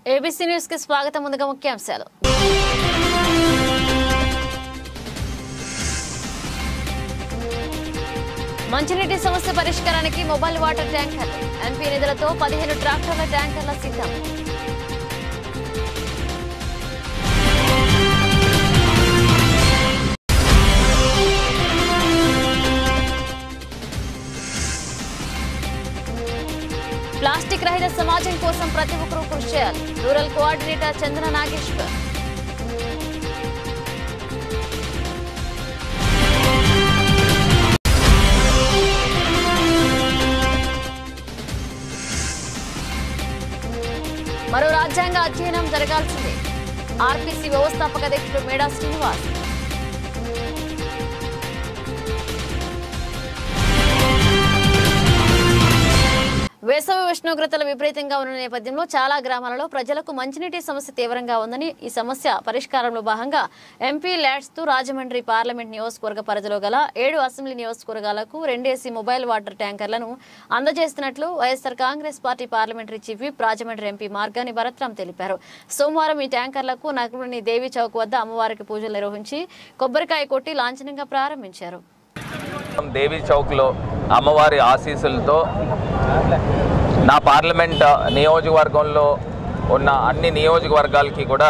ABC news కి స్వాగతం ముందుగా ముఖ్యాంశాలు మంచినీటి సమస్య పరిష్కారానికి మొబైల్ వాటర్ ట్యాంకర్ ఎంపీ నిధులతో పదిహేను ట్రాక్టర్ల ట్యాంకర్ల సిద్ధం ప్లాస్టిక్ రహిత సమాజం కోసం ప్రతి ఒక్కరూ కృషి చేయాలి రూరల్ కోఆర్డినేటర్ చంద్ర నాగేశ్వర్ మరో రాజ్యాంగ అధ్యయనం జరగాల్సిందే ఆర్పీసీ వ్యవస్థాపక అధ్యక్షుడు మేడా శ్రీనివాస్ వేసవి ఉష్ణోగ్రతలు విపరీతంగా ఉన్న నేపథ్యంలో చాలా గ్రామాలలో ప్రజలకు మంచినీటి సమస్య తీవ్రంగా ఉందని ఈ సమస్య పరిష్కారంలో భాగంగా ఎంపీ ల్యాడ్స్ తో రాజమండ్రి పార్లమెంట్ నియోజకవర్గ పరిధిలో గల ఏడు అసెంబ్లీ నియోజకవర్గాలకు రెండేసి మొబైల్ వాటర్ ట్యాంకర్లను అందజేస్తున్నట్లు YSR Congress party parliamentary chief whip Rajahmundry MP Margani Bharatram తెలిపారు సోమవారం ఈ ట్యాంకర్లకు నగరంలోని దేవి చౌక్ వద్ద అమ్మవారికి పూజలు నిర్వహించి కొబ్బరికాయ కొట్టి లాంఛనంగా ప్రారంభించారు దేవి చౌక్లో అమ్మవారి ఆశీస్సులతో నా పార్లమెంట్ నియోజకవర్గంలో ఉన్న అన్ని నియోజకవర్గాలకి కూడా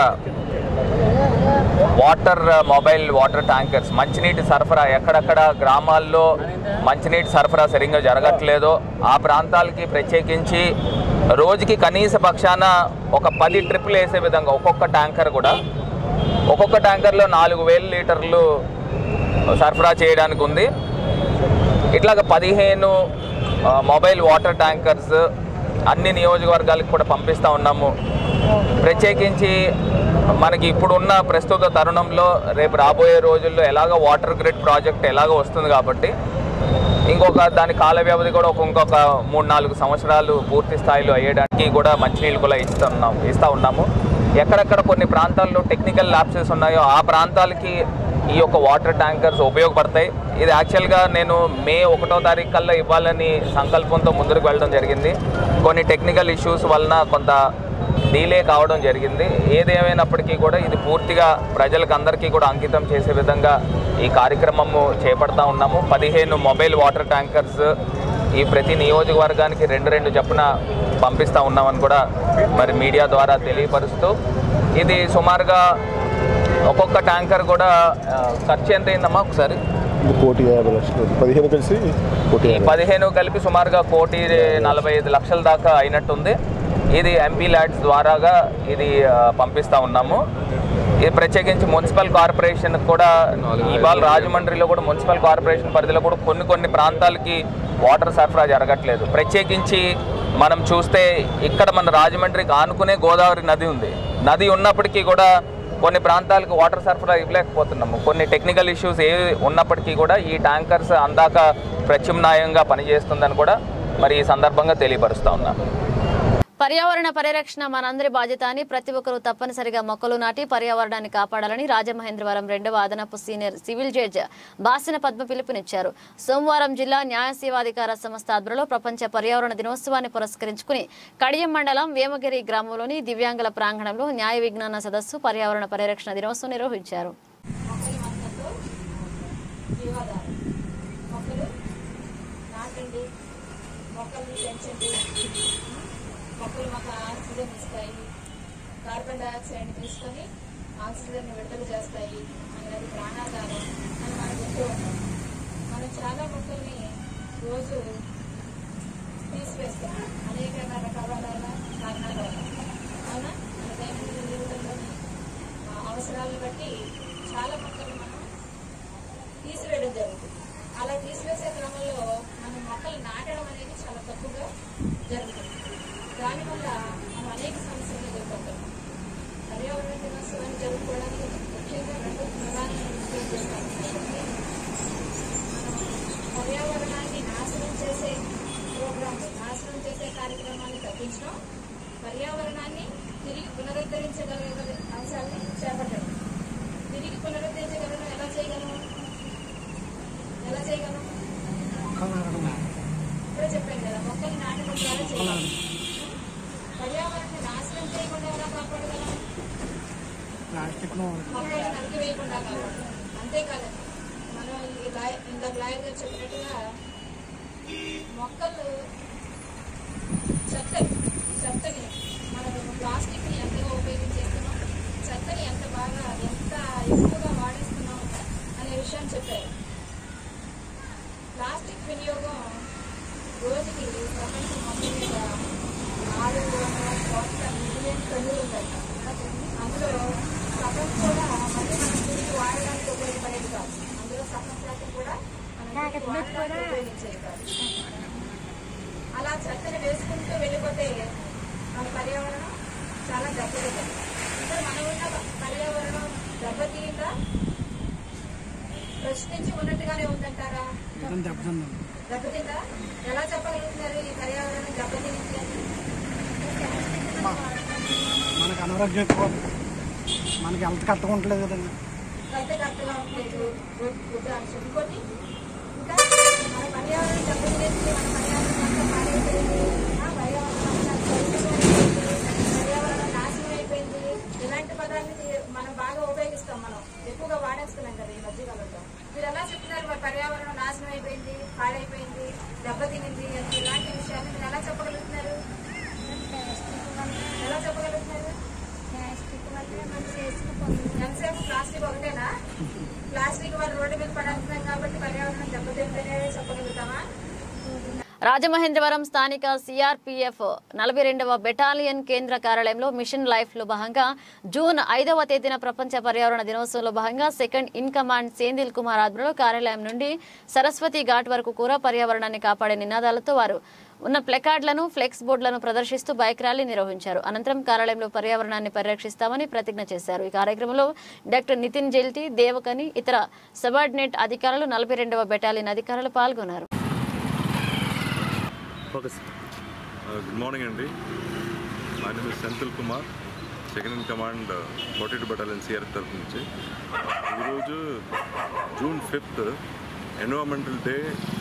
వాటర్ మొబైల్ వాటర్ ట్యాంకర్స్ మంచినీటి సరఫరా ఎక్కడెక్కడ గ్రామాల్లో మంచినీటి సరఫరా సరిగ్గా జరగట్లేదో ఆ ప్రాంతాలకి ప్రత్యేకించి రోజుకి కనీస పక్షాన ఒక పది ట్రిప్పులు వేసే విధంగా ఒక్కొక్క ట్యాంకర్ కూడా ఒక్కొక్క ట్యాంకర్లో నాలుగు వేల లీటర్లు సరఫరా చేయడానికి ఉంది ఇట్లాగ పదిహేను ఆ, మొబైల్ వాటర్ ట్యాంకర్స్ అన్ని నియోజకవర్గాలకు కూడా పంపిస్తూ ఉన్నాము ప్రత్యేకించి మనకి ఇప్పుడున్న ప్రస్తుత తరుణంలో రేపు రాబోయే రోజుల్లో ఎలాగో వాటర్ గ్రిడ్ ప్రాజెక్ట్ ఎలాగో వస్తుంది కాబట్టి ఇంకొక దాని కాల వ్యవధి కూడా ఒక ఇంకొక మూడు నాలుగు సంవత్సరాలు పూర్తి స్థాయిలో అయ్యడానికి కూడా మంచినీళ్ళు కూడా ఇస్తున్నాం ఇస్తూ ఉన్నాము ఎక్కడెక్కడ కొన్ని ప్రాంతాల్లో టెక్నికల్ ల్యాబ్సెస్ ఉన్నాయో ఆ ప్రాంతాలకి ఈ యొక్క వాటర్ ట్యాంకర్స్ ఉపయోగపడతాయి ఇది యాక్చువల్గా నేను మే ఒకటో తారీఖు కల్లా ఇవ్వాలని సంకల్పంతో ముందుకు వెళ్ళడం జరిగింది కొన్ని టెక్నికల్ ఇష్యూస్ వలన కొంత డీలే కావడం జరిగింది ఏదేమైనప్పటికీ కూడా ఇది పూర్తిగా ప్రజలకు అందరికీ కూడా అంకితం చేసే విధంగా ఈ కార్యక్రమము చేపడతా ఉన్నాము పదిహేను మొబైల్ వాటర్ ట్యాంకర్స్ ఈ ప్రతి నియోజకవర్గానికి రెండు రెండు చొప్పున పంపిస్తూ ఉన్నామని కూడా మరి మీడియా ద్వారా తెలియపరుస్తూ ఇది సుమారుగా ఒక్కొక్క ట్యాంకర్ కూడా ఆ, ఖర్చు ఎంత అయిందమ్మా ఒకసారి ఇది కోటి యాభై లక్షలు పదిహేను కలిసి కోటి ఈ యాభై పదిహేను కలిపి సుమారుగా కోటి నలభై ఐదు లక్షల దాకా అయినట్టుంది ఇది ఎంపీ ల్యాడ్స్ ద్వారాగా ఇది ఆ, పంపిస్తా ఉన్నాము ఇది ప్రత్యేకించి మున్సిపల్ కార్పొరేషన్ కూడా ఇవాళ రాజమండ్రిలో కూడా మున్సిపల్ కార్పొరేషన్ పరిధిలో కూడా కొన్ని కొన్ని ప్రాంతాలకి వాటర్ సరఫరా జరగట్లేదు ప్రత్యేకించి మనం చూస్తే ఇక్కడ మన రాజమండ్రికి ఆనుకునే గోదావరి నది ఉంది నది ఉన్నప్పటికీ కూడా కొన్ని ప్రాంతాలకు వాటర్ సరఫరా ఇవ్వలేకపోతున్నాము కొన్ని టెక్నికల్ ఇష్యూస్ ఏ ఉన్నప్పటికీ కూడా ఈ ట్యాంకర్స్ అందాక ప్రత్యామ్నాయంగా పనిచేస్తుందని కూడా మరి ఈ సందర్భంగా తెలియపరుస్తా ఉన్నా పర్యావరణ పరిరక్షణ మనందరి బాధ్యత అని ప్రతి ఒక్కరూ తప్పనిసరిగా మొక్కలు నాటి పర్యావరణాన్ని కాపాడాలని రాజమహేంద్రవరం రెండవ అదనపు senior civil judge Basina Padma పిలుపునిచ్చారు సోమవారం జిల్లా న్యాయ సేవాధికార సంస్థ ఆధ్వర్యంలో ప్రపంచ పర్యావరణ దినోత్సవాన్ని పురస్కరించుకుని కడియం మండలం వేమగిరి గ్రామంలోని దివ్యాంగుల ప్రాంగణంలో న్యాయ విజ్ఞాన సదస్సు పర్యావరణ పరిరక్షణ దినోత్సవం నిర్వహించారు మొక్కలు నాటండి మొక్కల్ని పెంచండి మొక్కలు మాకు ఆక్సిజన్ ఇస్తాయి కార్బన్ డైఆక్సైడ్ తీసుకొని ఆక్సిజన్ విడుదల చేస్తాయి అనేది ప్రాణాధారం అని మనం చెప్తూ ఉంటాం మనం చాలా మొక్కల్ని రోజు తీసివేస్తాం అనేక రకాల కారణాల వల్ల అవునా మన దైనందిన జీవితంలోని ఆ, అవసరాలను బట్టి చాలా మొక్కలు మనం తీసివేయడం జరుగుతుంది అలా తీసివేసే క్రమంలో మనం మొక్కలు నాటడం అనేది చాలా తక్కువగా జరుగుతుంది దానివల్ల మనం అనేక సమస్యలు ఎదుర్కొంటాం పర్యావరణ దినోత్సవాన్ని జరుపుకోవడానికి ముఖ్యంగా రెండు ప్రధానమైన విషయాలు చేస్తాం మనం పర్యావరణాన్ని నాశనం చేసే ప్రోగ్రామ్స్ నాశనం చేసే కార్యక్రమాన్ని తగ్గించడం పర్యావరణాన్ని తిరిగి పునరుద్ధరించగలిగే అంశాలని చేపట్టడం తిరిగి పునరుద్ధరించగలడం ఎలా చేయగలం ఎలా చేయగలం ఇప్పుడే చెప్పాను కదా మొక్కలు నాటడం ద్వారా చేయగలం పర్యావరణాన్ని నాశనం చేయకుండా ఎలా కాపాడగలం మొక్కలు నరికి వేయకుండా కాపాడాలి అంతేకాదండి మనం ఈ లాయ- ఇందాక లాయర్ గారు చెప్పినట్టుగా మొక్కలు చెత్తని చెత్తని మనం ప్లాస్టిక్ ని ఎంతగా ఉపయోగించేస్తున్నాం చెత్తని ఎంత బాగా ఎంత ఎక్కువగా వాడేస్తున్నాం అనే విషయాన్ని చెప్పారు ప్లాస్టిక్ వినియోగం రోజుకి ప్రపంచం మొత్తం మీద నాలుగు వందల కోట్ల మిలియన్ టన్నులు ఉందంట అందులో సగం కూడా మళ్ళీ మనం తిరిగి వాడడానికి ఉపయోగపడేది కాదు అందులో సగం శాతం కూడా మనం తిరిగి వాడడానికి ఉపయోగించేది కాదు అలా చెత్తని వేసుకుంటూ వెళ్ళిపోతే మన పర్యావరణం చాలా దెబ్బతింటుంది ఇక్కడ మనం ఉన్న పర్యావరణం దెబ్బతీయంగా ప్రశ్నించి ఉన్నట్టుగానే ఉందంటారా దెబ్బతిందా ఎలా చెప్పగలుగుతున్నారు ఈ పర్యావరణం దెబ్బతింది అని మనకు అనారోగ్యం ఎక్కువ మనకి హెల్త్ కరెక్ట్గా ఉండలేదు కదండి అయితే కరెక్ట్గా ఉండలేదు ఉద్దేశం ఇంకోటి ఇంకా మన పర్యావరణం దెబ్బతినేసి మన పర్యావరణం అంతా పాడైపోయింది ఆ పర్యావరణం అంతా కలుషితమైపోయింది, పర్యావరణం నాశనం అయిపోయింది ఇలాంటి పదాన్ని మనం బాగా ఉపయోగిస్తాం మనం ఎక్కువగా వాడేస్తున్నాం కదా ఈ మధ్యకాలంలో మీరు ఎలా చెప్తున్నారు మరి పర్యావరణం నాశనం అయిపోయింది పాడైపోయింది దెబ్బతినింది అని ఇలాంటి విషయాన్ని మీరు ఎలా చెప్పగలుగుతున్నారు ఎలా చెప్పగలుగుతున్నారు ఎంతసేపు ప్లాస్టిక్ ఒకటేనా ప్లాస్టిక్ వాళ్ళు రోడ్డు మీద పడేస్తున్నాం కాబట్టి పర్యావరణం దెబ్బతింటేనే చెప్పగలుగుతామా రాజమహేంద్రవరం స్థానిక సిఆర్పీఎఫ్ నలభై రెండవ బెటాలియన్ కేంద్ర కార్యాలయంలో మిషన్ లైఫ్ లో భాగంగా జూన్ ఐదవ తేదీన ప్రపంచ పర్యావరణ దినోత్సవంలో భాగంగా second in command Senthil Kumar ఆధ్వర్యంలో కార్యాలయం నుండి సరస్వతి ఘాట్ వరకు కూడా పర్యావరణాన్ని కాపాడే నినాదాలతో వారు ఉన్న ప్లకార్డులను ఫ్లెక్స్ బోర్డులను ప్రదర్శిస్తూ బైక్ ర్యాలీ నిర్వహించారు అనంతరం కార్యాలయంలో పర్యావరణాన్ని పరిరక్షిస్తామని ప్రతిజ్ఞ చేశారు ఈ కార్యక్రమంలో డాక్టర్ నితిన్ జెల్టి దేవకని ఇతర సబార్డినేట్ అధికారులు నలభై రెండవ బెటాలియన్ అధికారులు పాల్గొన్నారు ఫోకస్ గుడ్ మార్నింగ్ అండి my name is Senthil Kumar second in command forty two battalion CRPF తరఫు నుంచి ఈరోజు June fifth environmental day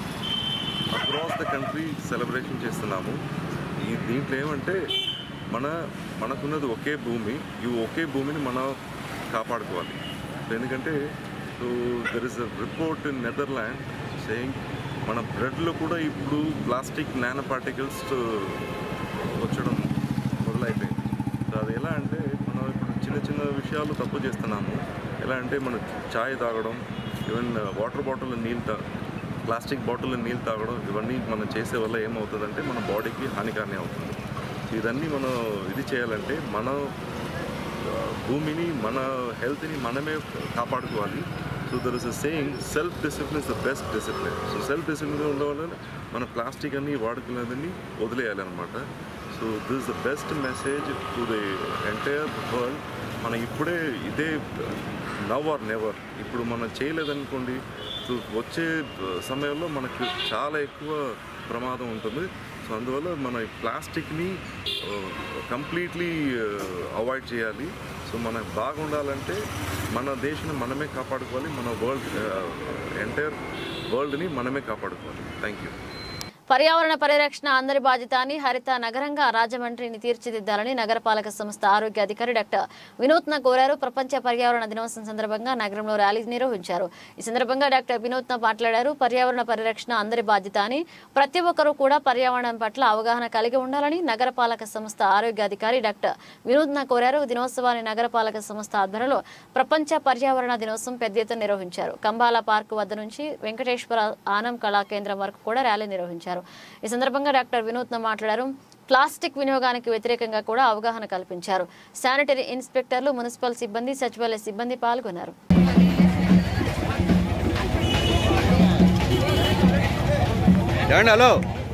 across the country celebration చేస్తున్నాము ఈ దీంట్లో ఏమంటే మన మనకున్నది ఒకే భూమి ఈ ఒకే భూమిని మనం కాపాడుకోవాలి ఎందుకంటే so there is a report in Netherland saying మన బ్లడ్లో కూడా ఇప్పుడు ప్లాస్టిక్ నానో పార్టికల్స్ వచ్చడం మొదలైపోయింది సో అది ఎలా అంటే మనం ఇప్పుడు చిన్న చిన్న విషయాలు తప్పు చేస్తున్నాము ఎలా అంటే మనం ఛాయ్ తాగడం ఈవెన్ వాటర్ బాటిల్ నీళ్ళు తా ప్లాస్టిక్ బాటిల్ నీళ్ళు తాగడం ఇవన్నీ మనం చేసే వల్ల ఏమవుతుందంటే మన బాడీకి హానికారమే అవుతుంది సో ఇదన్నీ మనం ఇది చేయాలంటే మనం ఆ, భూమిని మన హెల్త్ని మనమే కాపాడుకోవాలి so there is a saying self discipline is the best discipline so self discipline ఉండవల్ల మన ప్లాస్టిక్ అన్ని వాడుకునేదని వదిలేయాలి అనమాట so this the best message to the entire world మనం ఇప్పుడే ఇదే నవ్ ఆర్ నెవర్ ఇప్పుడు మనం చేయలేదనుకోండి సో వచ్చే సమయంలో మనకు చాలా ఎక్కువ ప్రమాదం ఉంటుంది సో అందువల్ల మన ఈ ప్లాస్టిక్ని కంప్లీట్లీ అవాయిడ్ చేయాలి సో మనకు బాగుండాలంటే మన దేశాన్ని మనమే కాపాడుకోవాలి మన వరల్డ్ ఎంటైర్ వరల్డ్ని మనమే కాపాడుకోవాలి థ్యాంక్ యూ పర్యావరణ పరిరక్షణ అందరి బాధ్యత అని హరిత నగరంగా రాజమండ్రిని తీర్చిదిద్దాలని నగరపాలక సంస్థ ఆరోగ్య అధికారి డాక్టర్ వినూత్న కోరారు ప్రపంచ పర్యావరణ దినోత్సవం సందర్భంగా నగరంలో ర్యాలీ నిర్వహించారు ఈ సందర్భంగా డాక్టర్ వినూత్న మాట్లాడారు పర్యావరణ పరిరక్షణ అందరి బాధ్యత అని ప్రతి ఒక్కరూ కూడా పర్యావరణం పట్ల అవగాహన కలిగి ఉండాలని నగరపాలక సంస్థ ఆరోగ్య అధికారి డాక్టర్ వినూత్న కోరారు దినోత్సవాన్ని నగరపాలక సంస్థ ఆధ్వర్యంలో ప్రపంచ పర్యావరణ దినోత్సవం పెద్ద ఎత్తున నిర్వహించారు కంబాల పార్క్ వద్ద నుంచి వెంకటేశ్వర ఆనం కళా కేంద్రం వరకు కూడా ర్యాలీ నిర్వహించారు ఈ సందర్భంగా డాక్టర్ వినూత్న మాట్లాడారు ప్లాస్టిక్ వినియోగానికి వ్యతిరేకంగా కూడా అవగాహన కల్పించారు శానిటరీ ఇన్స్పెక్టర్లు మున్సిపల్ సిబ్బంది సచివాలయ సిబ్బంది పాల్గొన్నారు ఏమండి hello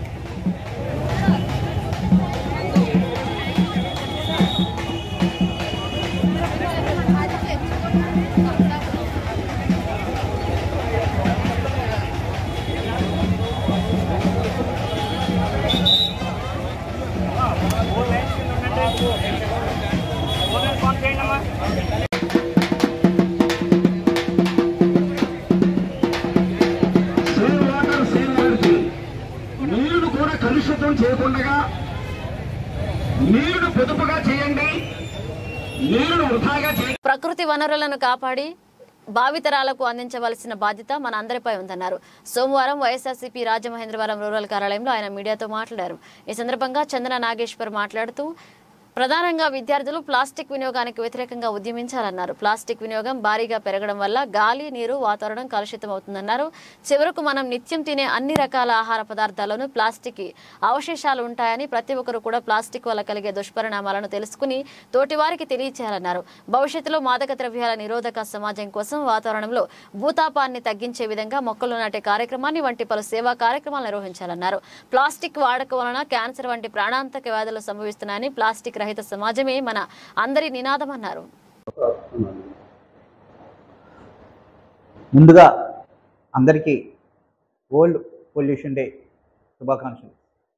save water save energy నీళ్లు కూడా కలుషితం చేయకుండా నీరును పొదుపుగా చేయండి నీరును వృధాగా చేయండి ప్రకృతి వనరులను కాపాడి భావితరాలకు అందించవలసిన బాధ్యత మన అందరిపై ఉందన్నారు సోమవారం వైఎస్ఆర్సీపీ రాజమహేంద్రవరం రూరల్ కార్యాలయంలో ఆయన మీడియాతో మాట్లాడారు ఈ సందర్భంగా చందన నాగేశ్వర్ మాట్లాడుతూ ప్రధానంగా విద్యార్థులు ప్లాస్టిక్ వినియోగానికి వ్యతిరేకంగా ఉద్యమించాలన్నారు ప్లాస్టిక్ వినియోగం భారీగా పెరగడం వల్ల గాలి నీరు వాతావరణం కలుషితం అవుతుందన్నారు చివరకు మనం నిత్యం తినే అన్ని రకాల ఆహార పదార్థాల్లోనూ ప్లాస్టిక్ అవశేషాలు ఉంటాయని ప్రతి ఒక్కరు కూడా ప్లాస్టిక్ వల్ల కలిగే దుష్పరిణామాలను తెలుసుకుని తోటివారికి తెలియచేయాలన్నారు భవిష్యత్తులో మాదక ద్రవ్యాల నిరోధక సమాజం కోసం వాతావరణంలో భూతాపాన్ని తగ్గించే విధంగా మొక్కలు నాటే కార్యక్రమాన్ని వంటి పలు సేవా కార్యక్రమాలు నిర్వహించాలన్నారు ప్లాస్టిక్ వాడకం వలన క్యాన్సర్ వంటి ప్రాణాంతక వ్యాధులు సంభవిస్తున్నాయని ప్లాస్టిక్ రహిత సమాజమే మన అందరి నినాదమన్నారు ముందుగా అందరికీ వరల్డ్ పొల్యూషన్ డే శుభాకాంక్షలు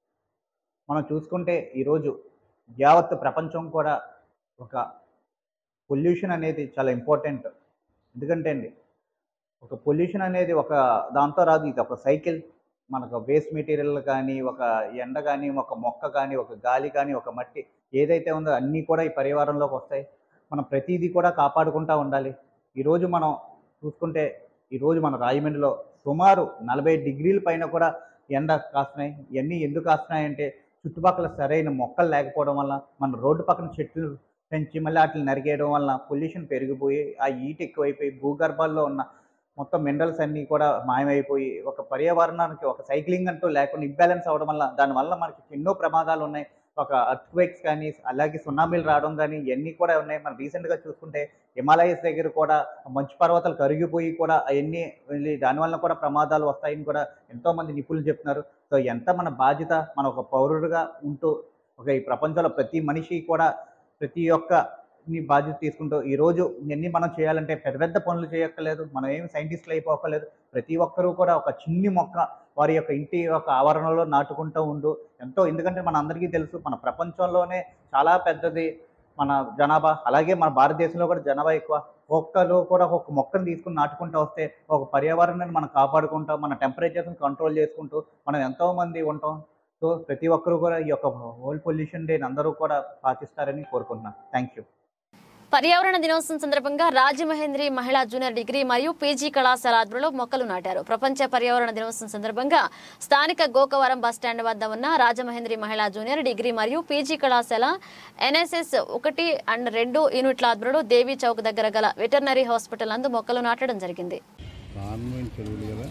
మనం చూసుకుంటే ఈరోజు యావత్ ప్రపంచం కూడా ఒక పొల్యూషన్ అనేది చాలా ఇంపార్టెంట్ ఎందుకంటే అండి ఒక పొల్యూషన్ అనేది ఒక దాంతో రాదు ఇది ఒక సైకిల్ మనకు వేస్ట్ మెటీరియల్ కానీ ఒక ఎండ కానీ ఒక మొక్క కానీ ఒక గాలి కానీ ఒక మట్టి ఏదైతే ఉందో అన్నీ కూడా ఈ పరివారంలోకి వస్తాయి మనం ప్రతిదీ కూడా కాపాడుకుంటూ ఉండాలి ఈరోజు మనం చూసుకుంటే ఈరోజు మన రాజమండ్రిలో సుమారు నలభై డిగ్రీల పైన కూడా ఎండ కాస్తున్నాయి ఇవన్నీ ఎందుకు కాస్తున్నాయి అంటే చుట్టుపక్కల సరైన మొక్కలు లేకపోవడం వల్ల మన రోడ్డు పక్కన చెట్లు పెంచి మళ్ళీ వాటిని నరికేయడం వల్ల పొల్యూషన్ పెరిగిపోయి ఆ హీట్ ఎక్కువైపోయి భూగర్భాల్లో ఉన్న మొత్తం మినరల్స్ అన్నీ కూడా మాయమైపోయి ఒక పర్యావరణానికి ఒక సైక్లింగ్ అంటూ లేకుండా ఇంబ్యాలెన్స్ అవ్వడం వల్ల దానివల్ల మనకి ఎన్నో ప్రమాదాలు ఉన్నాయి ఒక అర్త్క్వేక్స్ కానీ అలాగే సునామీలు రావడం కానీ ఇవన్నీ కూడా ఉన్నాయి మనం రీసెంట్గా చూసుకుంటే హిమాలయస్ దగ్గర కూడా మంచు పర్వతాలు కరిగిపోయి కూడా అవన్నీ వెళ్ళి దానివల్ల కూడా ప్రమాదాలు వస్తాయని కూడా ఎంతోమంది నిపుణులు చెప్తున్నారు సో ఎంత మన బాధ్యత మన ఒక పౌరుడుగా ఉంటూ ఒక ఈ ప్రపంచంలో ప్రతి మనిషి కూడా ప్రతి ఒక్క ని బాధ్యత తీసుకుంటూ ఈరోజు ఇవన్నీ మనం చేయాలంటే పెద్ద పెద్ద పనులు చేయక్కర్లేదు మనం ఏమి సైంటిస్టులు అయిపోకలేదు ప్రతి ఒక్కరూ కూడా ఒక చిన్ని మొక్క వారి యొక్క ఇంటి యొక్క ఆవరణలో నాటుకుంటూ ఉండు ఎంతో ఎందుకంటే మన అందరికీ తెలుసు మన ప్రపంచంలోనే చాలా పెద్దది మన జనాభా అలాగే మన భారతదేశంలో కూడా జనాభా ఎక్కువ ఒక్కరు కూడా ఒక మొక్కను తీసుకుని నాటుకుంటూ వస్తే ఒక పర్యావరణాన్ని మనం కాపాడుకుంటాం మన టెంపరేచర్ని కంట్రోల్ చేసుకుంటూ మనం ఎంతో మంది ఉంటాం సో ప్రతి ఒక్కరూ కూడా ఈ యొక్క వరల్డ్ పొల్యూషన్ డే అందరూ కూడా పాటిస్తారని కోరుకుంటున్నాను థ్యాంక్ యూ పర్యావరణ దినోత్సవం సందర్భంగా రాజమహేంద్రి మహిళా జూనియర్ డిగ్రీ మరియు పీజీ కళాశాల ఆధ్వర్యంలో మొక్కలు నాటారు ప్రపంచ పర్యావరణ దినోత్సవం సందర్భంగా స్థానిక గోకవరం బస్టాండ్ వద్ద ఉన్న రాజమహేంద్రి మహిళా జూనియర్ డిగ్రీ మరియు పీజీ కళాశాల ఎన్ఎస్ఎస్ ఒకటి అండ్ రెండు యూనిట్ల ఆధ్వర్యంలో దేవి చౌక్ దగ్గర గల వెటర్నరీ హాస్పిటల్ నందు మొక్కలు నాటడం జరిగింది కాన్వెంట్ చదువులు కదా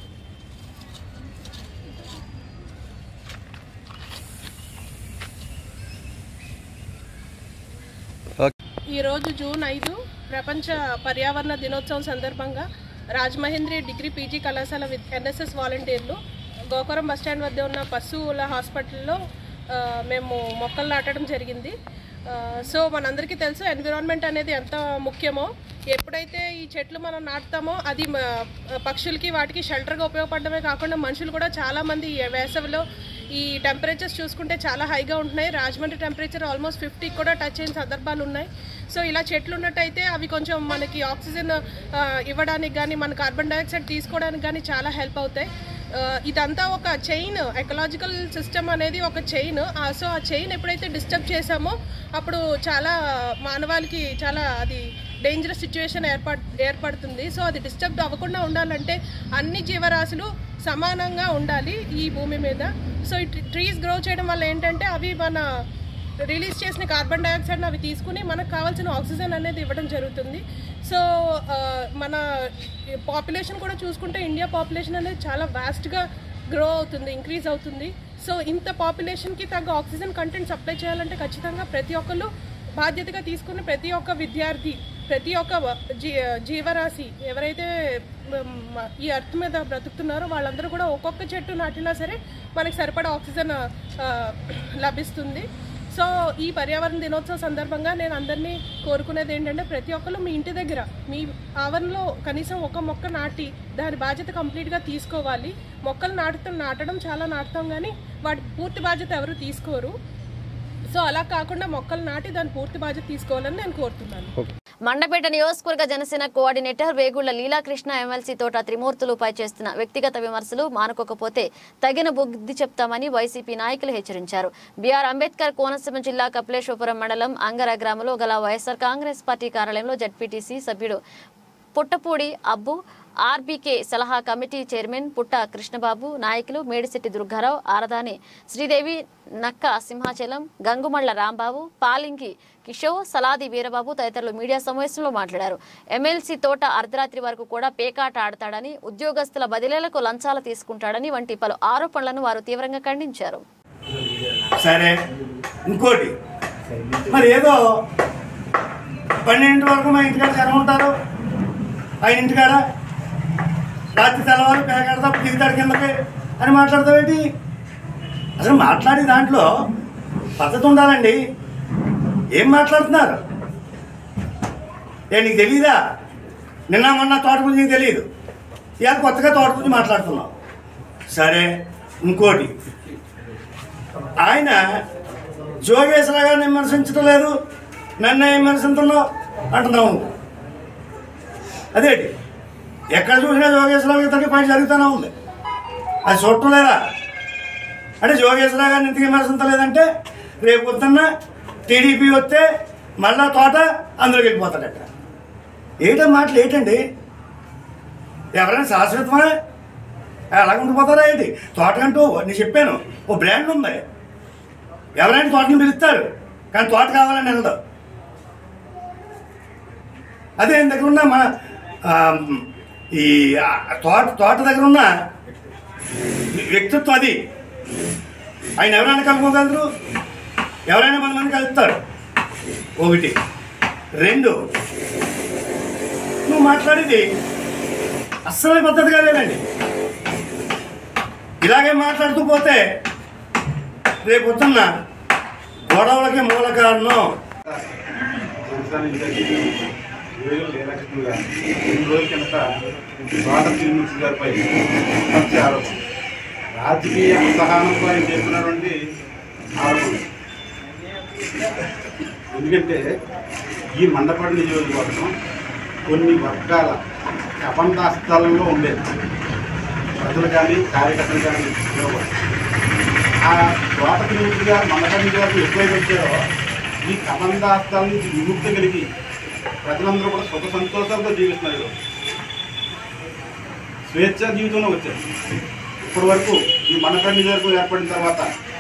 ఈరోజు జూన్ ఐదు ప్రపంచ పర్యావరణ దినోత్సవం సందర్భంగా రాజమహేంద్రి డిగ్రీ పీజీ కళాశాల విత్ ఎన్ఎస్ఎస్ వాలంటీర్లు గోకురం బస్టాండ్ వద్ద ఉన్న పశువుల హాస్పిటల్లో ఆ, మేము మొక్కలు నాటడం జరిగింది ఆ, సో మనందరికీ తెలుసు ఎన్విరాన్మెంట్ అనేది ఎంత ముఖ్యమో ఎప్పుడైతే ఈ చెట్లు మనం నాటుతామో అది మ- పక్షులకి వాటికి షెల్టర్గా ఉపయోగపడమే కాకుండా మనుషులు కూడా చాలామంది ఈ వేసవిలో ఈ టెంపరేచర్స్ చూసుకుంటే చాలా హైగా ఉంటున్నాయి రాజమండ్రి టెంపరేచర్ ఆల్మోస్ట్ ఫిఫ్టీకి కూడా టచ్ అయిన సందర్భాలు ఉన్నాయి సో ఇలా చెట్లు ఉన్నట్టయితే అవి కొంచెం మనకి ఆక్సిజన్ ఆ, ఇవ్వడానికి కానీ మన కార్బన్ డైఆక్సైడ్ తీసుకోవడానికి కానీ చాలా హెల్ప్ అవుతాయి ఆ, ఇదంతా ఒక చైన్ ఎకలాజికల్ సిస్టమ్ అనేది ఒక చైన్ సో ఆ చైన్ ఎప్పుడైతే డిస్టర్బ్ చేసామో అప్పుడు చాలా మానవాళికి చాలా అది డేంజరస్ సిచ్యువేషన్ ఏర్పడ్ ఏర్పడుతుంది సో అది డిస్టర్బ్ అవ్వకుండా ఉండాలంటే అన్ని జీవరాశులు సమానంగా ఉండాలి ఈ భూమి మీద సో ఈ ట్రీస్ గ్రో చేయడం వల్ల ఏంటంటే అవి మన రిలీజ్ చేసిన కార్బన్ డైఆక్సైడ్ని అవి తీసుకుని మనకు కావాల్సిన ఆక్సిజన్ అనేది ఇవ్వడం జరుగుతుంది సో ఆ, మన పాపులేషన్ కూడా చూసుకుంటే ఇండియా పాపులేషన్ అనేది చాలా వాస్ట్గా గ్రో అవుతుంది ఇంక్రీజ్ అవుతుంది సో ఇంత పాపులేషన్కి తగ్గ ఆక్సిజన్ కంటెంట్ సప్లై చేయాలంటే ఖచ్చితంగా ప్రతి ఒక్కరు బాధ్యతగా తీసుకుని ప్రతి ఒక్క విద్యార్థి ప్రతి ఒక్క జీ జీవరాశి ఎవరైతే మ, ఈ అర్త్ మీద బ్రతుకుతున్నారో వాళ్ళందరూ కూడా ఒక్కొక్క చెట్టు నాటినా సరే మనకి సరిపడా ఆక్సిజన్ ఆ, లభిస్తుంది సో ఈ పర్యావరణ దినోత్సవం సందర్భంగా నేను అందరినీ కోరుకునేది ఏంటంటే ప్రతి ఒక్కరు మీ ఇంటి దగ్గర మీ ఆవరణలో కనీసం ఒక మొక్క నాటి దాని బాధ్యత కంప్లీట్గా తీసుకోవాలి మొక్కలు నాటుతాం నాటడం చాలా నాటుతాం కానీ వాటి పూర్తి బాధ్యత ఎవరు తీసుకోరు సో అలా కాకుండా మొక్కలు నాటి దాని పూర్తి బాధ్యత తీసుకోవాలని నేను కోరుతున్నాను మండపేట నియోజకవర్గ జనసేన కోఆర్డినేటర్ వేగుళ్ల లీలాకృష్ణ ఎమ్మెల్సీ తోట త్రిమూర్తులుపై చేస్తున్న వ్యక్తిగత విమర్శలు మానుకోకపోతే తగిన బుద్ధి చెప్తామని వైసీపీ నాయకులు హెచ్చరించారు బీఆర్ అంబేద్కర్ కోనసీమ జిల్లా కపిలేశ్వపురం మండలం అంగర గ్రామంలో గల వైఎస్ఆర్ కాంగ్రెస్ పార్టీ కార్యాలయంలో జడ్పీటీసీ సభ్యుడు పుట్టపూడి అబ్బు ఆర్బీకే సలహా కమిటీ చైర్మన్ పుట్ట కృష్ణబాబు నాయకులు మేడిశెట్టి దుర్గారావు ఆరదాని శ్రీదేవి నక్క సింహాచలం గంగుమళ్ల రాంబాబు పాలింకి కిషోర్ సలాది వీరబాబు తదితరులు మీడియా సమావేశంలో మాట్లాడారు ఎమ్మెల్సీ తోట అర్ధరాత్రి వరకు కూడా పేకాట ఆడతాడని ఉద్యోగస్తుల బదిలీలకు లంచాలు తీసుకుంటాడని వంటి పలు ఆరోపణలను వారు తీవ్రంగా ఖండించారు సరే ఇంకోటి మరి ఏదో పన్నెండు వరకు మా ఇంటికాడ జనం ఉంటారు ఆయన ఇంటికాడ రాత్రి తెల్లవారు పేకాడతా దిగుతాడు కిందకి అని మాట్లాడతావేంటి అసలు మాట్లాడే దాంట్లో పద్ధతి ఉండాలండి ఏం మాట్లాడుతున్నారు ఏ నీకు తెలియదా నిన్న మొన్న తోట గురించి నీకు తెలియదు ఇవాళ కొత్తగా తోట గురించి మాట్లాడుతున్నావు సరే ఇంకోటి ఆయన జోగేశ్వర గారిని విమర్శించడం లేదు నన్ను విమర్శించున్నావు అంటున్నావు నువ్వు. అదేంటి ఎక్కడ చూసినా జోగేశ్వరరావు ఇతనికి పని జరుగుతూనే ఉంది అది చూడటం లేదా అంటే జోగేశ్వరరావు గారిని ఎందుకు విమర్శించలేదంటే రేపు పొద్దున్న టీడీపీ వస్తే మళ్ళా తోట అందులోకి వెళ్ళిపోతాడట ఏంటో మాటలు ఏంటండి ఎవరైనా శాశ్వతమా అలాగ ఉండిపోతారా ఏంటి తోటకంటూ నేను చెప్పాను ఓ బ్రాండ్ ఉంది ఎవరైనా తోటని పిలుస్తారు కానీ తోట కావాలని వెళ్ళదు అదే ఆయన దగ్గర ఉన్న మన ఆ, ఈ ఆ, తోట తోట దగ్గర ఉన్న వ్యక్తిత్వం అది ఆయన ఎవరైనా కలుపుకోగలరు ఎవరైనా మన మంది కలుపుతారు ఒకటి రెండు నువ్వు మాట్లాడేది అస్సలు పద్ధతిగా లేదండి ఇలాగే మాట్లాడుతూ పోతే రేపు వస్తున్న గొడవలకి మూల కారణం రెండు రోజుల కిందట బాట తిరుమూర్తి గారిపై హత్య ఆరోపణ రాజకీయ అసహనంతో ఆయన చేస్తున్నటువంటి ఆరోపణ ఎందుకంటే ఈ మండపడి నియోజకవర్గం కొన్ని వర్గాల కబంధాస్థాలలో ఉండేది ప్రజలు కానీ కార్యకర్తలు కానీ ఉండేవారు. ఆ తోట తిరుమూర్తి గారు మండపడి గారు ఎప్పుడైతే వచ్చారో ఈ కబంధాస్థాల నుంచి విముక్తి కలిగి ప్రజలందరూ కూడా సుఖ సంతోషాలతో జీవిస్తున్నారు ఈరోజు. స్వేచ్ఛ జీవితంలో వచ్చారు ఇప్పటి వరకు ఈ మనకండి నియోజకవర్గం ఏర్పడిన తర్వాత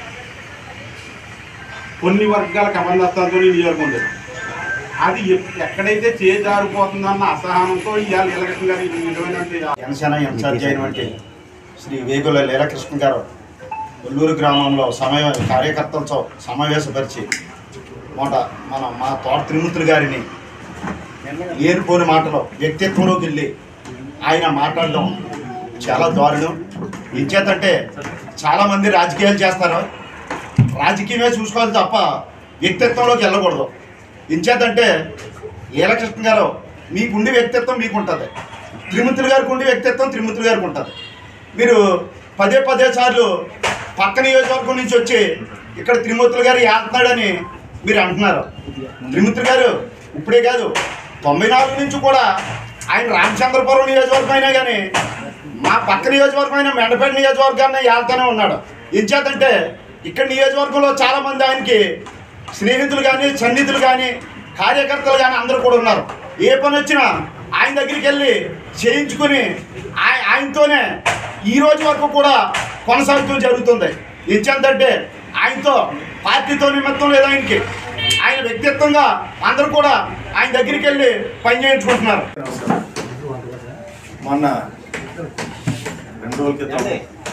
కొన్ని వర్గాల కబంధస్థాలతో ఈ నియోజకవర్గం ఉండేది అది ఎప్- ఎక్కడైతే చేజారిపోతుందన్న అసహనంతో ఇవాళ ఎలక్షన్ గారు ఈ విధమైనటువంటి జనసేన ఇన్ఛార్జ్ అయినటువంటి శ్రీ వేగుల లీలకృష్ణ గారు ఒల్లూరు గ్రామంలో సమయ కార్యకర్తలతో సమావేశపరిచి మొట మన మా తోట త్రిమూర్తులు గారిని ఏరుకోని మాటలో వ్యక్తిత్వంలోకి వెళ్ళి ఆయన మాట్లాడడం చాలా దారుణం ఇంచేతంటే చాలామంది రాజకీయాలు చేస్తారు రాజకీయమే చూసుకోవాలి తప్ప వ్యక్తిత్వంలోకి వెళ్ళకూడదు ఇంచేతంటే లీలకృష్ణ గారు మీకుండి వ్యక్తిత్వం మీకు ఉంటుంది త్రిమూర్తులు గారికి ఉండి వ్యక్తిత్వం త్రిమూర్తులు గారికి ఉంటుంది మీరు పదే పదే సార్లు పక్క నియోజకవర్గం నుంచి వచ్చి ఇక్కడ త్రిమూర్తులు గారు ఏస్తున్నాడని మీరు అంటున్నారు త్రిమూర్తులు గారు ఇప్పుడే కాదు తొంభై నాలుగు నుంచి కూడా ఆయన రామచంద్రపురం నియోజకవర్గం అయినా కానీ మా పక్క నియోజకవర్గం అయినా మెండపేట నియోజకవర్గాన్ని వెళ్తానే ఉన్నాడు ఎంచేతంటే ఇక్కడ నియోజకవర్గంలో చాలామంది ఆయనకి స్నేహితులు కానీ సన్నిధులు కానీ కార్యకర్తలు కానీ అందరూ కూడా ఉన్నారు ఏ పని వచ్చినా ఆయన దగ్గరికి వెళ్ళి చేయించుకుని ఆయ ఆయనతోనే ఈ రోజు వరకు కూడా కొనసాగుతూ జరుగుతుంది ఎంచేంతంటే ఆయనతో పార్టీతో నిమిత్తం లేదు ఆయనకి ఆయన వ్యక్తిత్వంగా అందరూ కూడా ఆయన దగ్గరికి వెళ్ళి పని చేయించుకుంటున్నారు మొన్న రెండు రోజుల క్రితం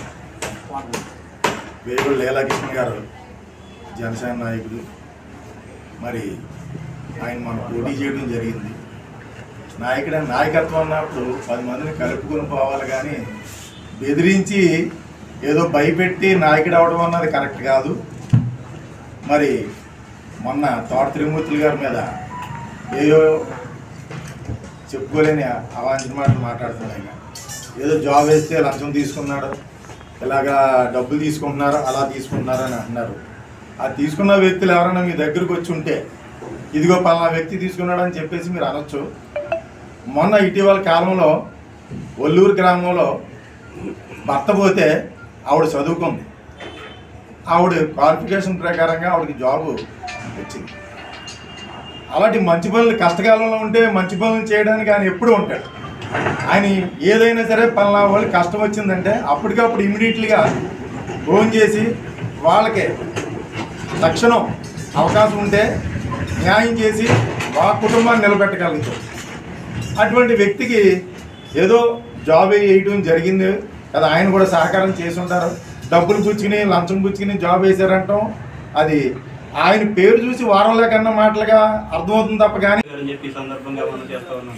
వేగుడు లీలాకృష్ణ గారు జనసేన నాయకుడు మరి ఆయన మనం పోటీ చేయడం జరిగింది నాయకుడు నాయకత్వం అన్నప్పుడు పది మందిని కలుపుకొని పోవాలి కానీ బెదిరించి ఏదో భయపెట్టి నాయకుడు అవడం అన్నది కరెక్ట్ కాదు మరి మొన్న తోట త్రిమూర్తులు గారి మీద ఏయో చెప్పుకోలేని అవాంఛన మాటలు మాట్లాడుతున్నాడు ఆయన ఏదో జాబ్ వేస్తే లంచం తీసుకున్నాడు ఇలాగా డబ్బులు తీసుకుంటున్నారు అలా తీసుకుంటున్నారు అని అంటున్నారు ఆ తీసుకున్న వ్యక్తులు ఎవరైనా మీ దగ్గరకు వచ్చి ఉంటే ఇదిగో పలానా వ్యక్తి తీసుకున్నాడు అని చెప్పేసి మీరు అనొచ్చు మొన్న ఇటీవల కాలంలో ఒల్లూరు గ్రామంలో భర్త పోతే ఆవిడ చదువుకుంది ఆవిడ క్వాలిఫికేషన్ ప్రకారంగా ఆవిడకి జాబ్ వచ్చింది అలాంటి మంచి పనులు కష్టకాలంలో ఉంటే మంచి పనులు చేయడానికి ఆయన ఎప్పుడూ ఉంటాడు ఆయన ఏదైనా సరే పలానా వాళ్ళు కష్టం వచ్చిందంటే అప్పటికప్పుడు ఇమీడియట్లీగా ఫోన్ చేసి వాళ్ళకి తక్షణం అవకాశం ఉంటే న్యాయం చేసి వాళ్ళ కుటుంబాన్ని నిలబెట్టగలుగుతాం అటువంటి వ్యక్తికి ఏదో జాబ్ వేయటం జరిగింది కదా ఆయన కూడా సహకారం చేసి ఉంటారు డబ్బులు పుచ్చుకుని లంచం పుచ్చుకుని జాబ్ వేశారంటాం అది ఆయన పేరు చూసి వారంలో కన్నా మాటలుగా అర్థమవుతుంది తప్ప కానీ అని చెప్పి ఈ సందర్భంగా మనం చేస్తా ఉన్నాం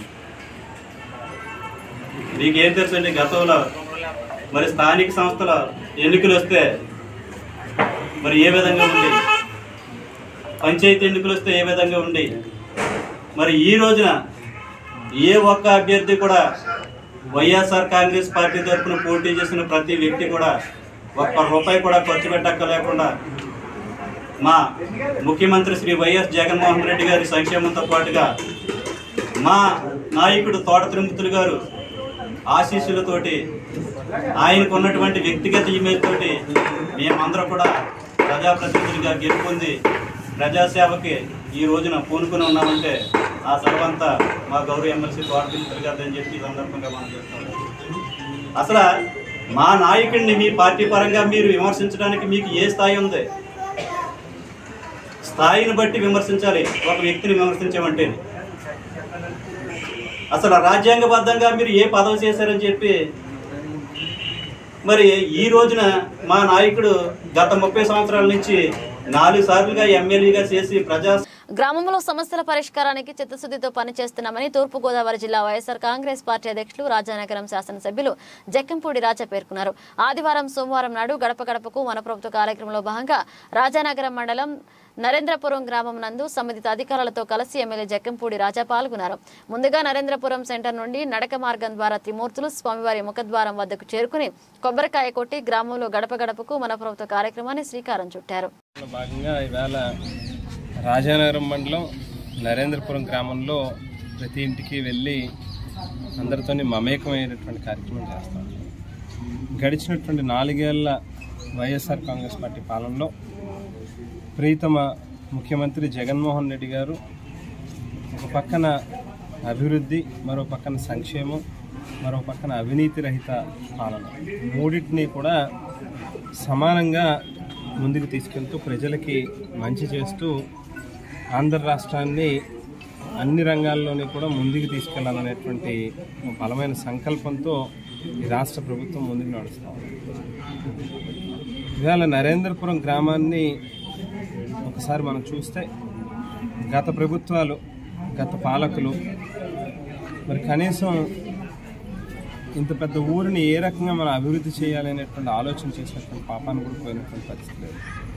మీకు ఏం తెలుసు అండి గతంలో మరి స్థానిక సంస్థల ఎన్నికలు వస్తే మరి ఏ విధంగా ఉంది పంచాయతీ ఎన్నికలు వస్తే ఏ విధంగా ఉంది మరి ఈ రోజున ఏ ఒక్క అభ్యర్థి కూడా వైఎస్ఆర్ కాంగ్రెస్ పార్టీ తరఫున పోటీ చేసిన ప్రతి వ్యక్తి కూడా ఒక్క రూపాయి కూడా ఖర్చు పెట్టక్క లేకుండా మా ముఖ్యమంత్రి శ్రీ వైఎస్ జగన్మోహన్ రెడ్డి గారి సంక్షేమంతో పాటుగా మా నాయకుడు తోట తిరుమతులు గారు ఆశీస్సులతోటి ఆయనకు ఉన్నటువంటి వ్యక్తిగత ఇమేజ్ తోటి మేమందరం కూడా ప్రజాప్రతినిధులుగా గెలుపొంది ప్రజాసేవకి ఈ రోజున పూనుకుని ఉన్నామంటే ఆ సర్వంతా మా గౌరవ ఎమ్మెల్సీ తోట తిరుమతులు గారు అని చెప్పి ఈ సందర్భంగా మనం చేస్తాం అసలు మా నాయకుడిని మీ పార్టీ పరంగా మీరు విమర్శించడానికి మీకు ఏ స్థాయి ఉంది స్థాయిని బట్టి విమర్శించాలి ఒక వ్యక్తిని విమర్శించామంటే అసలు రాజ్యాంగబద్ధంగా మీరు ఏ పదవి చేశారని చెప్పి మరి ఈ రోజున మా నాయకుడు గత ముప్పై సంవత్సరాల నుంచి నాలుగు సార్లుగా ఎమ్మెల్యేగా చేసి ప్రజా గ్రామంలో సమస్యల పరిష్కారానికి చిత్తశుద్ధితో పనిచేస్తున్నామని తూర్పుగోదావరి జిల్లా వైఎస్ఆర్ కాంగ్రెస్ పార్టీ అధ్యక్షులు రాజానగరం శాసనసభ్యులు జక్కంపూడి రాజా పేర్కొన్నారు ఆదివారం సోమవారం నాడు గడప గడపకు మన ప్రభుత్వ కార్యక్రమంలో భాగంగా రాజానగరం మండలం నరేంద్రపురం గ్రామం నందు సంబంధిత అధికారులతో కలిసి ఎమ్మెల్యే జక్కంపూడి రాజా పాల్గొన్నారు ముందుగా నరేంద్రపురం సెంటర్ నుండి నడక మార్గం ద్వారా త్రిమూర్తులు స్వామివారి ముఖద్వారం వద్దకు చేరుకుని కొబ్బరికాయ కొట్టి గ్రామంలో గడప గడపకు మన ప్రభుత్వ కార్యక్రమాన్ని శ్రీకారం చుట్టారు భాగంగా ఈవేళ రాజానగరం మండలం నరేంద్రపురం గ్రామంలో ప్రతి ఇంటికి వెళ్ళి అందరితో మమేకమైనటువంటి కార్యక్రమం చేస్తాం గడిచినటువంటి నాలుగేళ్ల వైఎస్ఆర్ కాంగ్రెస్ పార్టీ పాలనలో ప్రీతమ ముఖ్యమంత్రి జగన్మోహన్ రెడ్డి గారు ఒక పక్కన అభివృద్ధి మరో పక్కన సంక్షేమం మరో పక్కన అవినీతి రహిత పాలన మూడింటిని కూడా సమానంగా ముందుకు తీసుకెళ్తూ ప్రజలకి మంచి చేస్తూ ఆంధ్ర రాష్ట్రాన్ని అన్ని రంగాల్లోని కూడా ముందుకు తీసుకెళ్లాలనేటువంటి ఒక బలమైన సంకల్పంతో ఈ రాష్ట్ర ప్రభుత్వం ముందుకు నడుస్తూ ఉంది ఇవాళ నరేంద్రపురం గ్రామాన్ని ఒకసారి మనం చూస్తే గత ప్రభుత్వాలు గత పాలకులు మరి కనీసం ఇంత పెద్ద ఊరిని ఏ రకంగా మనం అభివృద్ధి చేయాలి అనేటువంటి ఆలోచన చేసినటువంటి పాపాన్ని కూడా పోయినటువంటి పరిస్థితి లేదు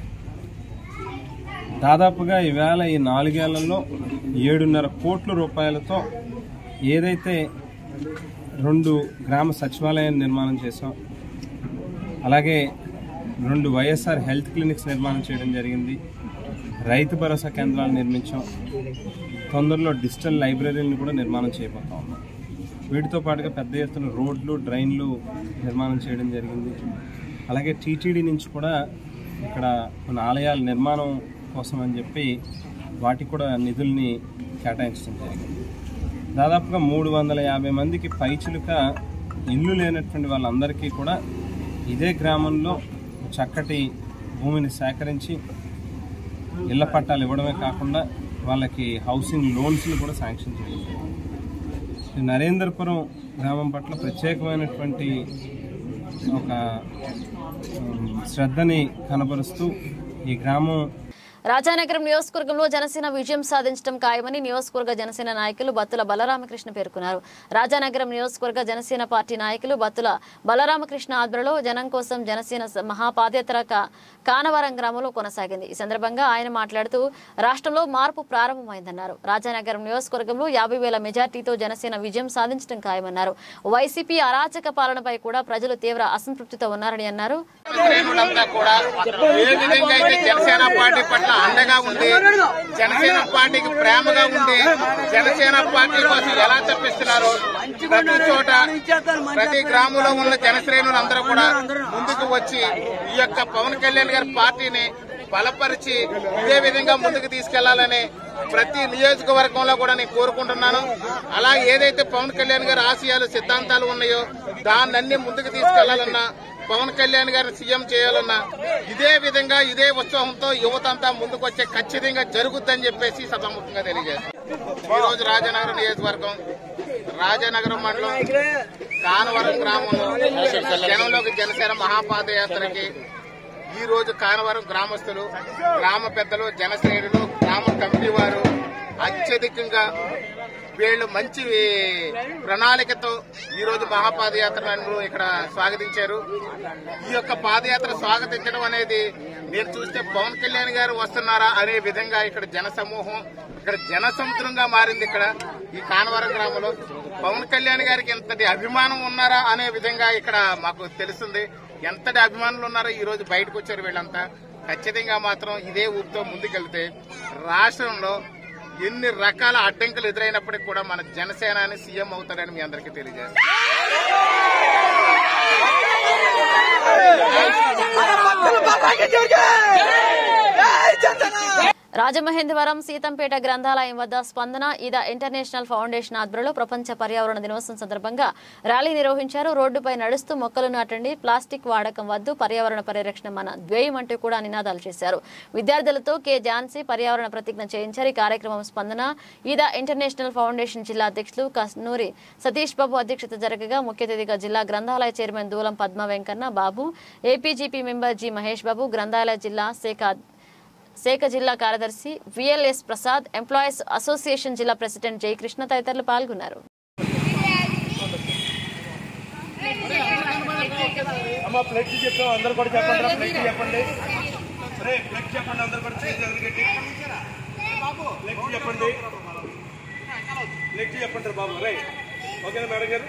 దాదాపుగా ఈవేళ ఈ నాలుగేళ్లలో ఏడున్నర కోట్ల రూపాయలతో ఏదైతే రెండు గ్రామ సచివాలయాన్ని నిర్మాణం చేసాం అలాగే రెండు వైఎస్ఆర్ హెల్త్ క్లినిక్స్ నిర్మాణం చేయడం జరిగింది రైతు భరోసా కేంద్రాలు నిర్మించాం తొందరలో డిజిటల్ లైబ్రరీలను కూడా నిర్మాణం చేయబోతా ఉన్నాం వీటితో పాటుగా పెద్ద ఎత్తున రోడ్లు డ్రైన్లు నిర్మాణం చేయడం జరిగింది అలాగే టీటీడీ నుంచి కూడా ఇక్కడ కొన్ని ఆలయాల నిర్మాణం కోసం అని చెప్పి వాటికి కూడా నిధుల్ని కేటాయించడం జరిగింది దాదాపుగా మూడు వందల యాభై మందికి పైచులుక ఇల్లు లేనటువంటి వాళ్ళందరికీ కూడా ఇదే గ్రామంలో చక్కటి భూమిని సేకరించి ఇళ్ల పట్టాలు ఇవ్వడమే కాకుండా వాళ్ళకి హౌసింగ్ లోన్స్ని కూడా శాంక్షన్ చేయడం జరిగింది. ఈ నరేంద్రపురం గ్రామం పట్ల ప్రత్యేకమైనటువంటి ఒక ఉమ్, శ్రద్ధని కనబరుస్తూ ఈ గ్రామం రాజానగరం నియోజకవర్గంలో జనసేన విజయం సాధించడం ఖాయమని నియోజకవర్గ జనసేన నాయకులు బత్తుల బలరామకృష్ణ పేర్కొన్నారు రాజానగరం నియోజకవర్గ జనసేన పార్టీ నాయకులు బత్తుల బలరామకృష్ణ ఆధ్వర్యంలో జనం కోసం జనసేన స- మహాపాదయాత్ర కా- కానవరం గ్రామంలో కొనసాగింది ఈ సందర్భంగా ఆయన మాట్లాడుతూ రాష్ట్రంలో మార్పు ప్రారంభమైందన్నారు రాజానగరం నియోజకవర్గంలో యాభై వేల మెజార్టీతో జనసేన విజయం సాధించడం ఖాయమన్నారు వైసీపీ అరాచక పాలనపై కూడా ప్రజలు తీవ్ర అసంతృప్తితో ఉన్నారని అన్నారు శ్రేణులంతా కూడా ఏ విధంగా అయితే జనసేన పార్టీ పట్ల అండగా ఉండి జనసేన పార్టీకి ప్రేమగా ఉండి జనసేన పార్టీ కోసం ఎలా తప్పిస్తున్నారు ప్రతి చోట ప్రతి గ్రామంలో ఉన్న జనశ్రేణులు అందరూ కూడా ముందుకు వచ్చి ఈ యొక్క పవన్ కళ్యాణ్ గారి పార్టీని బలపరిచి ఇదే విధంగా ముందుకు తీసుకెళ్లాలని ప్రతి నియోజకవర్గంలో కూడా నేను కోరుకుంటున్నాను అలా ఏదైతే పవన్ కళ్యాణ్ గారి ఆశయాలు సిద్ధాంతాలు ఉన్నాయో దాన్ని ముందుకు తీసుకెళ్లాలన్నా పవన్ కళ్యాణ్ గారిని సీఎం చేయాలన్నా ఇదే విధంగా ఇదే ఉత్సాహంతో యువత అంతా ముందుకు వచ్చే ఖచ్చితంగా జరుగుద్దని చెప్పేసి సభాముఖంగా తెలియజేస్తాను ఈ రోజు రాజనగరం నియోజకవర్గం రాజనగరం మండలం కానవరం గ్రామంలో జనంలోకి జనసేన మహాపాదయాత్రకి ఈ రోజు కానవరం గ్రామస్తులు గ్రామ పెద్దలు జనశ్రేణులు గ్రామ కమిటీ వారు అత్యధికంగా వీళ్ళు మంచి ప్రణాళికతో ఈ రోజు మహాపాదయాత్రను ఇక్కడ స్వాగతించారు ఈ యొక్క పాదయాత్ర స్వాగతించడం అనేది నేను చూస్తే పవన్ కళ్యాణ్ గారు వస్తున్నారా అనే విధంగా ఇక్కడ జన సమూహం ఇక్కడ జన సముద్రంగా మారింది ఇక్కడ ఈ కానవరం గ్రామంలో పవన్ కళ్యాణ్ గారికి ఎంతటి అభిమానం ఉన్నారా అనే విధంగా ఇక్కడ మాకు తెలుస్తుంది ఎంతటి అభిమానులు ఉన్నారో ఈ రోజు బయటకు వచ్చారు వీళ్ళంతా ఖచ్చితంగా మాత్రం ఇదే ఊపుతో ముందుకెళ్తే రాష్ట్రంలో ఎన్ని రకాల అడ్డంకులు ఎదురైనప్పటికీ కూడా మన జనసేనాని సీఎం అవుతారని మీ అందరికీ తెలియజేస్తాను రాజమహేంద్రవరం సీతంపేట గ్రంథాలయం వద్ద స్పందన ఇద ఇంటర్నేషనల్ ఫౌండేషన్ ఆధ్వర్యంలో ప్రపంచ పర్యావరణ దినోత్సవం సందర్భంగా ర్యాలీ నిర్వహించారు రోడ్డుపై నడుస్తూ మొక్కలు నాటండి ప్లాస్టిక్ వాడకం వద్దు పర్యావరణ పరిరక్షణ మన ధ్యేయం అంటూ కూడా నినాదాలు చేశారు విద్యార్థులతో కె ఝాన్సీ పర్యావరణ ప్రతిజ్ఞ చేయించారు ఈ కార్యక్రమం స్పందన ఈద ఇంటర్నేషనల్ ఫౌండేషన్ జిల్లా అధ్యక్షులు కస్నూరి సతీష్ బాబు అధ్యక్షత జరగగా ముఖ్య అతిథిగా జిల్లా గ్రంథాలయ chairman Doolam Padma Venkanna Babu APGP member G Mahesh Babu గ్రంథాలయ జిల్లా శాఖ శాఖ జిల్లా కార్యదర్శి విఎల్ఎస్ ప్రసాద్ ఎంప్లాయీస్ అసోసియేషన్ జిల్లా ప్రెసిడెంట్ జయకృష్ణ తదితరులు పాల్గొన్నారు అమ్మ ఫ్లెక్స్ చెప్పాం అందరు కూడా చెప్పండి రా, ఫ్లెక్స్ చెప్పండి రే ఫ్లెక్స్ చెప్పండి అందరు కూడా చేసి ఎదురుగట్టి ఫ్లెక్స్ చెప్పండి ఫ్లెక్స్ చెప్పండి రా బాబు రే ఓకేనా మేడం గారు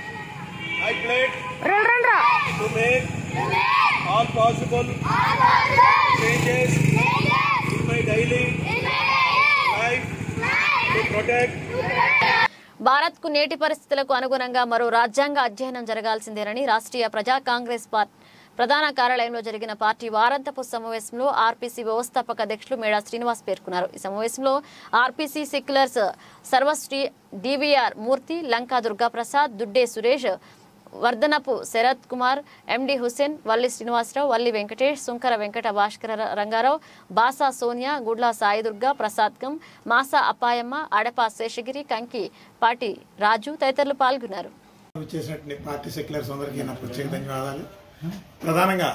I pledge to make all possible changes in my daily life to protect Bharat కు నేటి పరిస్థితులకు అనుగుణంగా మరో రాజ్యాంగ అధ్యయనం జరగాల్సిందేనని రాష్ట్రీయ ప్రజా కాంగ్రెస్ పార్టీ ప్రధాన కార్యాలయంలో జరిగిన పార్టీ వారాంతపు సమావేశంలో ఆర్పీసీ వ్యవస్థాపక అధ్యక్షులు మేడా శ్రీనివాస్ పేర్కొన్నారు ఈ సమావేశంలో ఆర్పీసీ సెక్యులర్స్ సర్వశ్రీ డివిఆర్ మూర్తి లంకా దుర్గాప్రసాద్ దుడ్డే సురేష్ వర్ధనపు శరత్ కుమార్ ఎండి హుసేన్ వల్లి శ్రీనివాసరావు వల్లి వెంకటేష్ సుంకర వెంకట భాస్కర రంగారావు బాసా సోనియా గుడ్ల సాయిదుర్గ ప్రసాద్గం మాసా అప్పాయమ్మ అడప శేషగిరి కంకి పాటి రాజు తదితరులు పాల్గొన్నారు చేసినటువంటి పార్టీ సెక్యులర్స్ అందరికీ నా ప్రత్యేక ధన్యవాదాలు ప్రధానంగా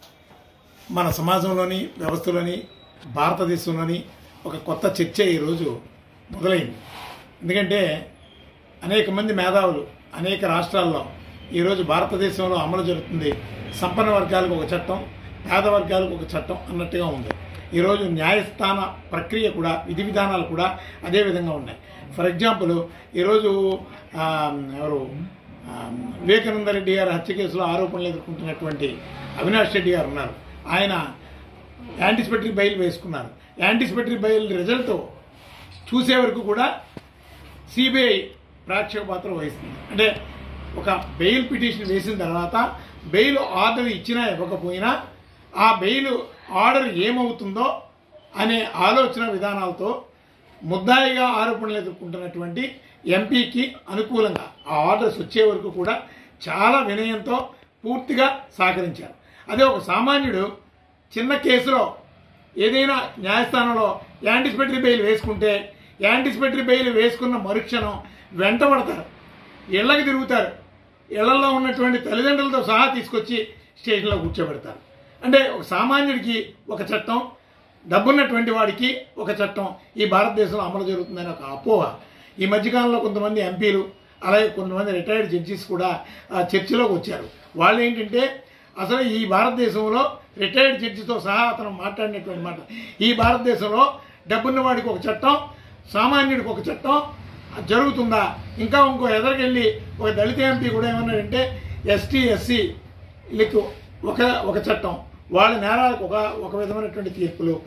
మన సమాజంలోని వ్యవస్థలోని భారతదేశంలోని ఒక కొత్త చర్చ ఈరోజు మొదలైంది ఎందుకంటే అనేక మంది మేధావులు అనేక రాష్ట్రాల్లో ఈరోజు భారతదేశంలో అమలు జరుగుతుంది సంపన్న వర్గాలకు ఒక చట్టం పేద వర్గాలకు ఒక చట్టం అన్నట్టుగా ఉంది ఈరోజు న్యాయస్థాన ప్రక్రియ కూడా విధి విధానాలు కూడా అదే విధంగా ఉన్నాయి ఫర్ ఎగ్జాంపుల్ ఈరోజు ఆ, ఎవరు ఆ, వివేకానంద రెడ్డి గారి హత్య కేసులో ఆరోపణలు ఎదుర్కొంటున్నటువంటి అవినాష్ రెడ్డి గారు ఉన్నారు ఆయన యాంటిసిపేటరీ బెయిల్ వేసుకున్నారు యాంటిసిపేటరీ బెయిల్ రిజల్ట్ చూసే వరకు కూడా సిబిఐ ప్రేక్షక పాత్ర వహిస్తుంది అంటే ఒక బెయిల్ పిటిషన్ వేసిన తర్వాత బెయిల్ ఆర్డర్ ఇచ్చినా ఇవ్వకపోయినా ఆ బెయిల్ ఆర్డర్ ఏమవుతుందో అనే ఆలోచన విధానాలతో ముద్దాయిగా ఆరోపణలు ఎదుర్కొంటున్నటువంటి ఎంపీకి అనుకూలంగా ఆ ఆర్డర్స్ వచ్చే వరకు కూడా చాలా వినయంతో పూర్తిగా సహకరించారు అదే ఒక సామాన్యుడు చిన్న కేసులో ఏదైనా న్యాయస్థానంలో యాంటిసిపేటరీ బెయిల్ వేసుకుంటే యాంటిసిపేటరీ బెయిల్ వేసుకున్న మరుక్షణం వెంటబడతారు ఇళ్ళకి తిరుగుతారు ఇళ్లలో ఉన్నటువంటి తల్లిదండ్రులతో సహా తీసుకొచ్చి స్టేషన్లో కూర్చోబెడతారు అంటే ఒక సామాన్యుడికి ఒక చట్టం డబ్బున్నటువంటి వాడికి ఒక చట్టం ఈ భారతదేశంలో అమలు జరుగుతుందని ఒక అపోహ ఈ మధ్యకాలంలో కొంతమంది ఎంపీలు అలాగే కొంతమంది రిటైర్డ్ జడ్జెస్ కూడా ఆ చర్చలోకి వచ్చారు వాళ్ళు ఏంటంటే అసలు ఈ భారతదేశంలో రిటైర్డ్ జడ్జితో సహా అతను మాట్లాడినటువంటి మాట ఈ భారతదేశంలో డబ్బున్న వాడికి ఒక చట్టం సామాన్యుడికి ఒక చట్టం జరుగుతుందా ఇంకా ఇంకో ఎదరికెళ్ళి ఒక దళిత ఎంపీ కూడా ఏమన్నాడంటే ఎస్టీ ఎస్సీ వీళ్ళకి ఒక ఒక చట్టం వాళ్ళ నేరాలకు ఒక ఒక విధమైనటువంటి తీర్పులు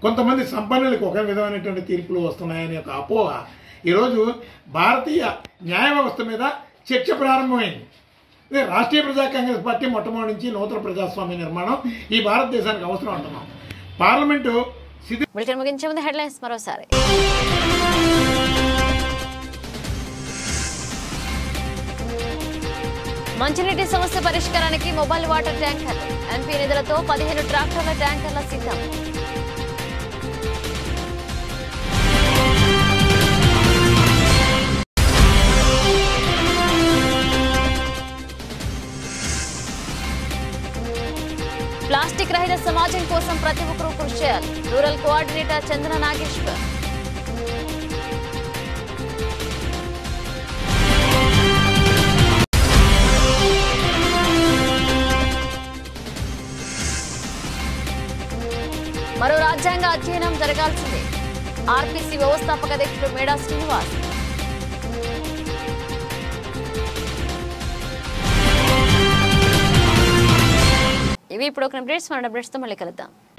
కొంతమంది సంపన్నులకు ఒక విధమైనటువంటి తీర్పులు వస్తున్నాయనే ఒక అపోహ ఈరోజు భారతీయ న్యాయ వ్యవస్థ మీద చర్చ ప్రారంభమైంది ఇదే రాష్ట్రీయ ప్రజా కాంగ్రెస్ పార్టీ మొట్టమొదటి నుంచి నూతన ప్రజాస్వామ్య నిర్మాణం ఈ భారతదేశానికి అవసరం అంటున్నాం పార్లమెంటు శిథి బులెటిన్ ముగించే ముందు హెడ్లైన్స్ మరోసారి మంచినీటి సమస్య పరిష్కారానికి మొబైల్ వాటర్ ట్యాంకర్ ఎంపీ నిధులతో పదిహేను ట్రాక్టర్ల ట్యాంకర్ల సిద్ధం ప్లాస్టిక్ రహిత సమాజం కోసం ప్రతి ఒక్కరూ కృషి చేయాలి రూరల్ కోఆర్డినేటర్ చంద్ర నాగేశ్వర్ మరో రాజ్యాంగ అధ్యయనం జరగాల్సిందే ఆర్పీసీ వ్యవస్థాపక అధ్యక్షుడు మేడా శ్రీనివాస్ ఇవి ఇప్పుడు ఒక అప్డేట్స్ మన అప్డేట్స్తో మళ్ళీ కలుద్దాం